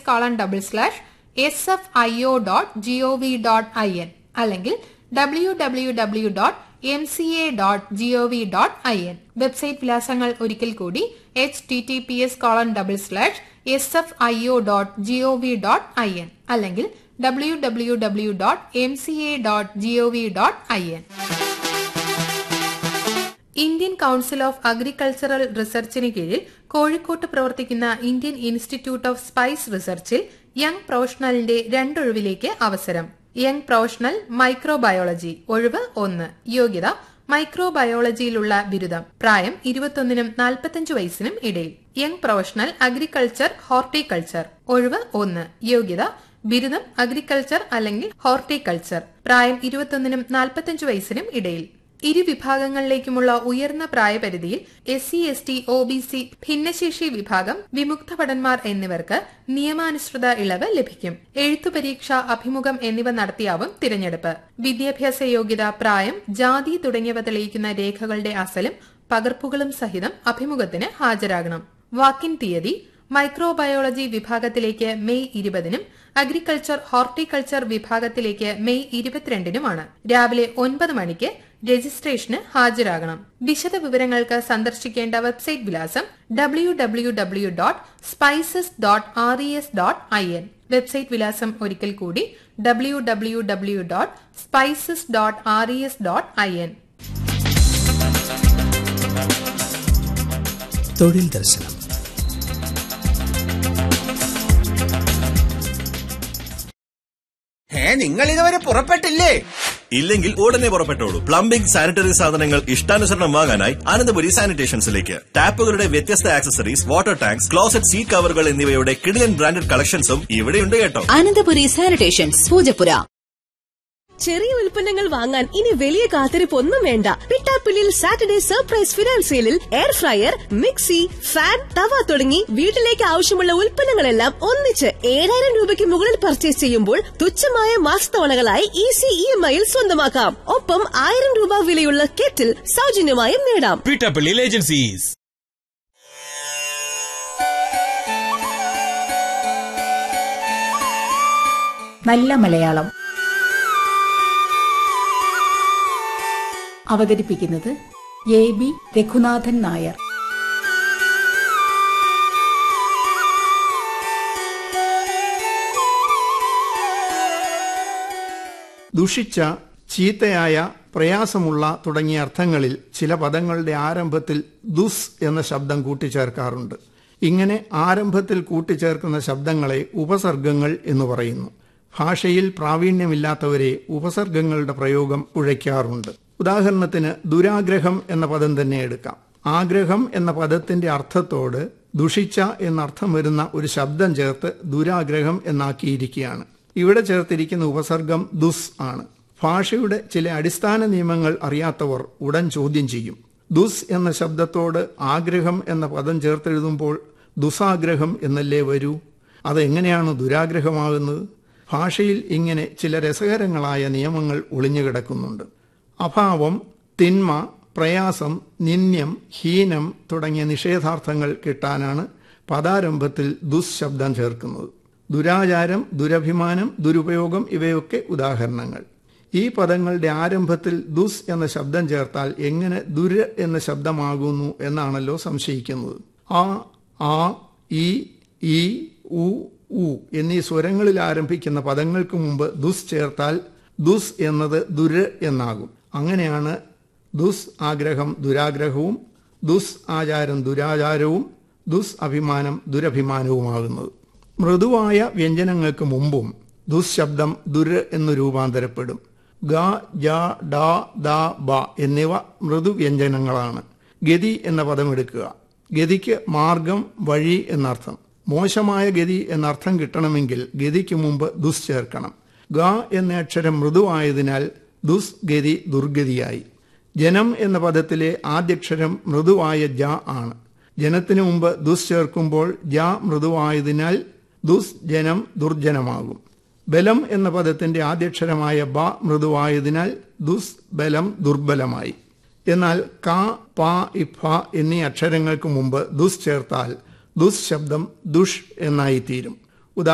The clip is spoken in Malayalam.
colon double slash S F I O dot G O V dot I N അല്ലെങ്കിൽ W W W dot M C A dot G O V dot I N website വിലാസങ്ങൾ ഒരിക്കൽ കൂടി H T T P S colon double slash S F I O dot G O V dot I N അല്ലെങ്കിൽ W W W dot M C A dot G O V dot I N Indian council of agricultural റിസർച്ചിന് കീഴിൽ കോഴിക്കോട്ട് പ്രവർത്തിക്കുന്ന ഇന്ത്യൻ ഇൻസ്റ്റിറ്റ്യൂട്ട് ഓഫ് സ്പൈസ് റിസർച്ചിൽ യങ് പ്രൊഫഷണലിന്റെ രണ്ടൊഴിവിലേക്ക് അവസരം യങ് പ്രൊഫഷണൽ മൈക്രോബയോളജി ഒഴിവ് ഒന്ന് യോഗ്യത മൈക്രോബയോളജിയിലുള്ള ബിരുദം പ്രായം ഇരുപത്തൊന്നിനും നാൽപ്പത്തഞ്ച് വയസ്സിനും ഇടയിൽ യങ് പ്രൊഫഷണൽ അഗ്രികൾച്ചർ ഹോർട്ടിക്കൾച്ചർ ഒഴിവ് ഒന്ന് യോഗ്യത ബിരുദം അഗ്രികൾച്ചർ അല്ലെങ്കിൽ ഹോർട്ടിക്കൾച്ചർ പ്രായം ഇരുപത്തൊന്നിനും നാൽപ്പത്തഞ്ച് വയസ്സിനും ഇടയിൽ ഇരു വിഭാഗങ്ങളിലേക്കുമുള്ള ഉയർന്ന പ്രായപരിധിയിൽ S C S T O B C ഭിന്നശേഷി വിഭാഗം വിമുക്ത ഭടന്മാർ എന്നിവർക്ക് നിയമാനുസൃത ഇളവ് ലഭിക്കും എഴുത്തു പരീക്ഷ അഭിമുഖം എന്നിവ നടത്തിയാവും തിരഞ്ഞെടുപ്പ് വിദ്യാഭ്യാസ യോഗ്യത പ്രായം ജാതി തുടങ്ങിയവ തെളിയിക്കുന്ന രേഖകളുടെ അസലും പകർപ്പുകളും സഹിതം അഭിമുഖത്തിന് ഹാജരാകണം വാക്കിൻ തീയതി മൈക്രോബയോളജി വിഭാഗത്തിലേക്ക് മെയ് ഇരുപതിനും അഗ്രികൾച്ചർ ഹോർട്ടിക്കൾച്ചർ വിഭാഗത്തിലേക്ക് മെയ് ഇരുപത്തിരണ്ടിനുമാണ് രാവിലെ ഒൻപത് മണിക്ക് രജിസ്ട്രേഷന് ഹാജരാകണം വിശദ വിവരങ്ങൾക്ക് സന്ദർശിക്കേണ്ട വെബ്സൈറ്റ് വിലാസം W W W dot spices dot R E S dot I N website വിലാസം ഒരിക്കൽ കൂടി W W W dot spices dot R E S dot I N തൊഴിൽ ദർശനം ഏ നിങ്ങൾ ഇതുവരെ പുറപ്പെട്ടില്ലേ ഇല്ലെങ്കിൽ ഉടനെ പുറപ്പെട്ടോളൂ പ്ലംബിംഗ് സാനിറ്ററി സാധനങ്ങൾ ഇഷ്ടാനുസരണം വാങ്ങാനായി അനന്തപുരി സാനിറ്റേഷൻസിലേക്ക് ടാപ്പുകളുടെ വ്യത്യസ്ത accessories water tanks closet seat കവറുകൾ എന്നിവയുടെ കിടിലൻ ബ്രാൻഡഡ് കളക്ഷൻസും ഇവിടെയുണ്ട് കേട്ടോ അനന്തപുരി സാനിറ്റേഷൻസ് പൂജപ്പുര ചെറിയ ഉൽപ്പന്നങ്ങൾ വാങ്ങാൻ ഇനി വലിയ കാത്തിരിപ്പ് ഒന്നും വേണ്ട പിട്ടാപ്പിള്ളിൽ സാറ്റർഡേ സർപ്രൈസ് ഫിനാൻസ് സെയിലിൽ എയർ ഫ്രയർ മിക്സി ഫാൻ തവ തുടങ്ങി വീട്ടിലേക്ക് ആവശ്യമുള്ള ഉൽപ്പന്നങ്ങളെല്ലാം ഒന്നിച്ച് ഏഴായിരം രൂപയ്ക്ക് മുകളിൽ പർച്ചേസ് ചെയ്യുമ്പോൾ തുച്ഛമായ മാസത്തവണകളായി ഈസി ഇ എം ഐയിൽ സ്വന്തമാക്കാം ഒപ്പം ആയിരം രൂപ വിലയുള്ള കെറ്റിൽ സൗജന്യമായും നേടാം പീട്ടാപ്പള്ളിയിൽ ഏജൻസീസ് നല്ല മലയാളം അവതരിപ്പിക്കുന്നത് എ ബി രഘുനാഥൻ നായർ ദുഷിച്ച ചീത്തയായ പ്രയാസമുള്ള തുടങ്ങിയ അർത്ഥങ്ങളിൽ ചില പദങ്ങളുടെ ആരംഭത്തിൽ ദുസ് എന്ന ശബ്ദം കൂട്ടിച്ചേർക്കാറുണ്ട് ഇങ്ങനെ ആരംഭത്തിൽ കൂട്ടിച്ചേർക്കുന്ന ശബ്ദങ്ങളെ ഉപസർഗങ്ങൾ എന്ന് പറയുന്നു ഭാഷയിൽ പ്രാവീണ്യമില്ലാത്തവരെ ഉപസർഗങ്ങളുടെ പ്രയോഗം ഉഴയ്ക്കാറുണ്ട് ഉദാഹരണത്തിന് ദുരാഗ്രഹം എന്ന പദം തന്നെ എടുക്കാം ആഗ്രഹം എന്ന പദത്തിന്റെ അർത്ഥത്തോട് ദുഷിച്ച എന്നർത്ഥം വരുന്ന ഒരു ശബ്ദം ചേർത്ത് ദുരാഗ്രഹം എന്നാക്കിയിരിക്കുകയാണ് ഇവിടെ ചേർത്തിരിക്കുന്ന ഉപസർഗം ദുസ് ആണ് ഭാഷയുടെ ചില അടിസ്ഥാന നിയമങ്ങൾ അറിയാത്തവർ ഉടൻ ചോദ്യം ചെയ്യും ദുസ് എന്ന ശബ്ദത്തോട് ആഗ്രഹം എന്ന പദം ചേർത്തെഴുതുമ്പോൾ ദുസാഗ്രഹം എന്നല്ലേ വരൂ അതെങ്ങനെയാണ് ദുരാഗ്രഹമാകുന്നത് ഭാഷയിൽ ഇങ്ങനെ ചില രസകരങ്ങളായ നിയമങ്ങൾ ഒളിഞ്ഞുകിടക്കുന്നുണ്ട് അഭാവം തിന്മ പ്രയാസം നിന്ദ്യം ഹീനം തുടങ്ങിയ നിഷേധാർത്ഥങ്ങൾ കിട്ടാനാണ് പദാരംഭത്തിൽ ദുശബ്ദം ചേർക്കുന്നത് ദുരാചാരം ദുരഭിമാനം ദുരുപയോഗം ഇവയൊക്കെ ഉദാഹരണങ്ങൾ ഈ പദങ്ങളുടെ ആരംഭത്തിൽ ദുസ് എന്ന ശബ്ദം ചേർത്താൽ എങ്ങനെ ദുര് എന്ന ശബ്ദമാകുന്നു എന്നാണല്ലോ സംശയിക്കുന്നത് ആ ആ ഇ ഈ ഉ ഉ എന്നീ സ്വരങ്ങളിൽ ആരംഭിക്കുന്ന പദങ്ങൾക്ക് മുമ്പ് ദുസ് ചേർത്താൽ ദുസ് എന്നത് ദുര് എന്നാകും അങ്ങനെയാണ് ദുസ് ആഗ്രഹം ദുരാഗ്രഹവും ദുസ് ആചാരം ദുരാചാരവും ദുസ് അഭിമാനം ദുരഭിമാനവുമാകുന്നത് മൃദുവായ വ്യഞ്ജനങ്ങൾക്ക് മുമ്പും ദുശബ്ദം ദുര് എന്ന് രൂപാന്തരപ്പെടും ഗ ജ ഡ ദ ബ എന്നിവ മൃദുവ്യഞ്ജനങ്ങളാണ് ഗതി എന്ന പദം എടുക്കുക ഗതിക്ക് മാർഗം വഴി എന്നർത്ഥം മോശമായ ഗതി എന്നർത്ഥം കിട്ടണമെങ്കിൽ ഗതിക്ക് മുമ്പ് ദുസ് ചേർക്കണം ഗ എന്ന അക്ഷരം മൃദുവായതിനാൽ ദുസ് ഗതി ദുർഗതിയായി ജനം എന്ന പദത്തിലെ ആദ്യക്ഷരം മൃദുവായ ജ ആണ് ജനത്തിനു മുമ്പ് ദുസ് ചേർക്കുമ്പോൾ ജ മൃദുവായതിനാൽ ദുസ് ജനം ദുർജനമാകും ബലം എന്ന പദത്തിന്റെ ആദ്യക്ഷരമായ ബ മൃദുവായതിനാൽ ദുസ് ബലം ദുർബലമായി എന്നാൽ ക പ ഇഫ എന്നീ അക്ഷരങ്ങൾക്ക് മുമ്പ് ദുസ് ചേർത്താൽ ദുസ് ശബ്ദം ദുഷ് എന്നായിത്തീരും